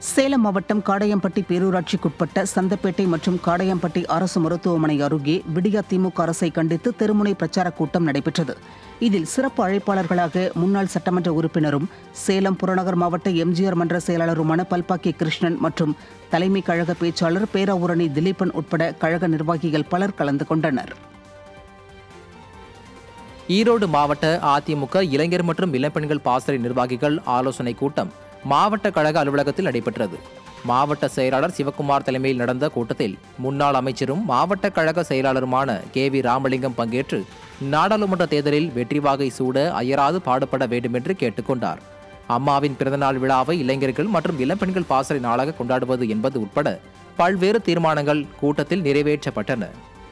சேலம் மாவட்டம் காடையம்பட்டி பேரூராட்சிக்குட்பட்ட சந்தப்பேட்டை மற்றும் காடையம்பட்டி அரசு மருத்துவமனை அருகே விடியா திமுக அரசை கண்டித்து தெருமுனை பிரச்சாரக் கூட்டம் நடைபெற்றது இதில் சிறப்பு அழைப்பாளர்களாக முன்னாள் சட்டமன்ற உறுப்பினரும் சேலம் புறநகர் மாவட்ட எம்ஜிஆர் மன்ற செயலாளருமான பல்பாக்கி கிருஷ்ணன் மற்றும் தலைமை கழக பேச்சாளர் பேராவூரணி திலீபன் உட்பட கழக நிர்வாகிகள் பலர் கலந்து கொண்டனர் ஈரோடு மாவட்ட அதிமுக இளைஞர் மற்றும் இளம்பெண்கள் பாசறை நிர்வாகிகள் ஆலோசனை கூட்டம் மாவட்ட கழக அலுவலகத்தில் நடைபெற்றது மாவட்ட செயலாளர் சிவக்குமார் தலைமையில் நடந்த கூட்டத்தில் முன்னாள் அமைச்சரும் மாவட்ட கழக செயலாளருமான கே வி ராமலிங்கம் பங்கேற்று நாடாளுமன்ற தேர்தலில் வெற்றி வாகை சூட அயராது பாடுபட வேண்டும் என்று கேட்டுக்கொண்டார் அம்மாவின் பிறந்தநாள் விழாவை இளைஞர்கள் மற்றும் இளம்பெண்கள் பாசறை நாளாக கொண்டாடுவது என்பது உட்பட பல்வேறு தீர்மானங்கள் கூட்டத்தில் நிறைவேற்றப்பட்டன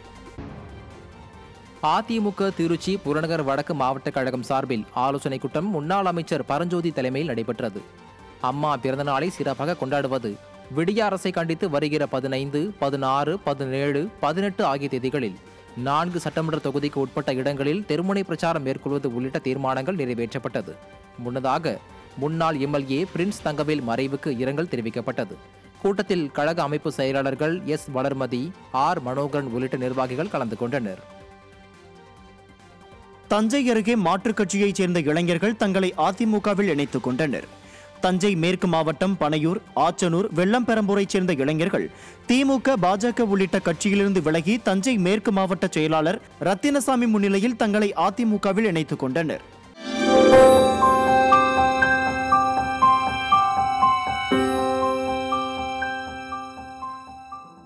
அதிமுக திருச்சி புறநகர் வடக்கு மாவட்ட கழகம் சார்பில் ஆலோசனைக் கூட்டம் முன்னாள் அமைச்சர் பரஞ்சோதி தலைமையில் நடைபெற்றது அம்மா பிறந்தநாளை சிறப்பாக கொண்டாடுவது விடிய அரசை கண்டித்து வருகிற பதினைந்து பதினாறு பதினேழு பதினெட்டு ஆகிய தேதிகளில் நான்கு சட்டமன்ற தொகுதிக்கு உட்பட்ட இடங்களில் தெருமுனை பிரச்சாரம் மேற்கொள்வது உள்ளிட்ட தீர்மானங்கள் நிறைவேற்றப்பட்டது முன்னதாக முன்னாள் எம்எல்ஏ பிரின்ஸ் தங்கவேல் மறைவுக்கு இரங்கல் தெரிவிக்கப்பட்டது கூட்டத்தில் கழக அமைப்பு செயலாளர்கள் எஸ் வளர்மதி ஆர் மனோகரன் உள்ளிட்ட நிர்வாகிகள் கலந்து கொண்டனர் தஞ்சை அருகே மாற்றுக் கட்சியைச் சேர்ந்த இளைஞர்கள் தங்களை அதிமுகவில் இணைத்துக் கொண்டனர் தஞ்சை மேற்கு மாவட்டம் பனையூர் ஆச்சனூர் வெள்ளம்பெரம்பூரைச் சேர்ந்த இளைஞர்கள் திமுக பாஜக உள்ளிட்ட கட்சியிலிருந்து விலகி தஞ்சை மேற்கு மாவட்ட செயலாளர் ரத்தினசாமி முன்னிலையில் தங்களை அதிமுகவில் இணைத்துக் கொண்டனர்